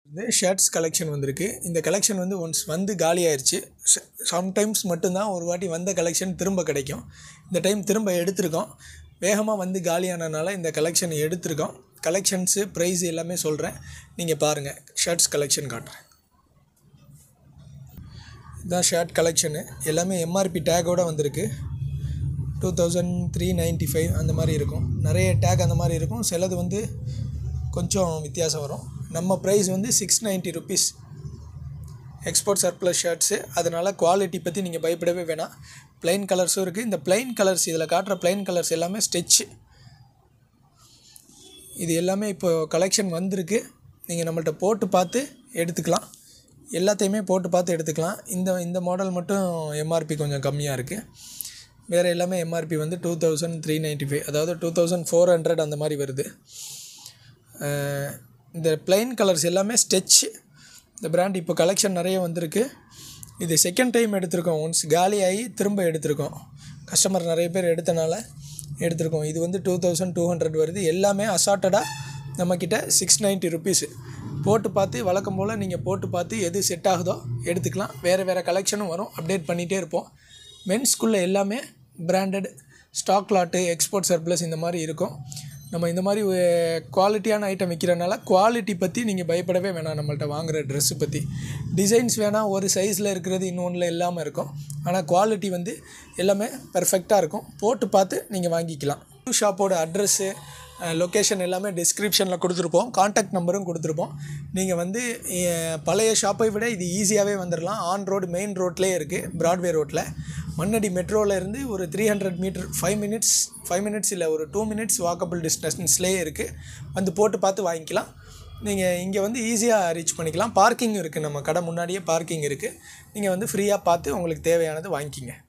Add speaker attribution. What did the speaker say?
Speaker 1: வந்து shirts collection வந்திருக்கு இந்த கலெக்ஷன் வந்து ஒன்ஸ் வந்து காலி ஆயிடுச்சு சம்டைம்ஸ் மட்டும்தான் ஒரு வாட்டி வந்த கலெக்ஷன் திரும்ப கிடைக்கும் இந்த டைம் திரும்ப எடுத்திருக்கோம் வேகமாக வந்து காலியானனால இந்த கலெக்ஷன் எடுத்திருக்கோம் கலெக்ஷன்ஸு ப்ரைஸ் எல்லாமே சொல்கிறேன் நீங்கள் பாருங்கள் ஷர்ட்ஸ் கலெக்ஷன் காட்டுறேன் இதுதான் ஷர்ட் கலெக்ஷனு எல்லாமே எம்ஆர்பி டேக்கோடு வந்திருக்கு two thousand three ninety five அந்த மாதிரி இருக்கும் நிறைய டேக் அந்த மாதிரி இருக்கும் சிலது வந்து கொஞ்சம் வித்தியாசம் வரும் நம்ம ப்ரைஸ் வந்து six ninety rupees export surplus shirts அதனால் குவாலிட்டி பற்றி நீங்கள் பயப்படவே வேணாம் ப்ளைன் கலர்ஸும் இருக்குது இந்த ப்ளைன் கலர்ஸ் இதில் காட்டுற ப்ளைன் கலர்ஸ் எல்லாமே ஸ்டெச்சு இது எல்லாமே இப்போ கலெக்ஷன் வந்திருக்கு நீங்கள் நம்மள்ட்ட போட்டு பார்த்து எடுத்துக்கலாம் எல்லாத்தையுமே போட்டு பார்த்து எடுத்துக்கலாம் இந்த இந்த மாடல் மட்டும் எம்ஆர்பி கொஞ்சம் கம்மியாக இருக்குது வேறு எல்லாமே எம்ஆர்பி வந்து two thousand three ninety five அதாவது டூ தௌசண்ட் ஃபோர் ஹண்ட்ரட் அந்த மாதிரி வருது அஹ் இந்த ப்ளைன் கலர்ஸ் எல்லாமே ஸ்டெச் இந்த பிராண்ட் இப்போ கலெக்ஷன் நிறைய வந்திருக்கு இது செகண்ட் டைம் எடுத்திருக்கோம் ஒன்ஸ் காலியாகி திரும்ப எடுத்திருக்கோம் கஸ்டமர் நிறைய பேர் எடுத்தனால எடுத்திருக்கோம் இது வந்து டூ தௌசண்ட் டூ ஹண்ட்ரட் வருது எல்லாமே அசார்ட்டடாக நம்மக்கிட்ட சிக்ஸ் நைன்ட்டி ருபீஸு போட்டு பார்த்து வழக்கம் போல் நீங்கள் போட்டு பார்த்து எது செட் ஆகுதோ எடுத்துக்கலாம் வேறு வேறு கலெக்ஷனும் வரும் அப்டேட் பண்ணிகிட்டே இருப்போம் மென்ஸ்குள்ளே எல்லாமே branded stock lot export surplus இந்த மாதிரி இருக்கும் நம்ம இந்த மாதிரி குவாலிட்டியான ஐட்டம் விற்கிறனால குவாலிட்டி பற்றி நீங்கள் பயப்படவே வேணாம் நம்மள்ட்ட வாங்குகிற ட்ரெஸ்ஸு பற்றி டிசைன்ஸ் வேணால் ஒரு சைஸில் இருக்கிறது இன்னொன்றில் இல்லாமல் இருக்கும் ஆனால் குவாலிட்டி வந்து எல்லாமே பெர்ஃபெக்டாக இருக்கும் போட்டு பார்த்து நீங்கள் வாங்கிக்கலாம் ஷாப்போட அட்ரஸ்ஸு லொக்கேஷன் எல்லாமே டிஸ்கிரிப்ஷனில் கொடுத்துருப்போம் காண்டாக்ட் நம்பரும் கொடுத்துருப்போம் நீங்கள் வந்து அஹ், பழைய ஷாப்பை விட இது ஈஸியாகவே வந்துடலாம் ஆன் ரோடு மெயின் ரோட்லேயே இருக்குது ப்ராட்வே ரோட்டில் மண்ணடி மெட்ரோவில் இருந்து ஒரு three hundred meter five minutes five minutes இல்லை ஒரு டூ மினிட்ஸ் வாக்கபிள் டிஸ்டன்ஸ்லேயே இருக்குது வந்து போட்டு பார்த்து வாங்கிக்கலாம் நீங்கள் இங்கே வந்து ஈஸியாக ரீச் பண்ணிக்கலாம் பார்க்கிங் இருக்குது நம்ம கடை முன்னாடியே பார்க்கிங் இருக்குது நீங்கள் வந்து ஃப்ரீயாக பார்த்து உங்களுக்கு தேவையானது வாங்கிக்கிங்க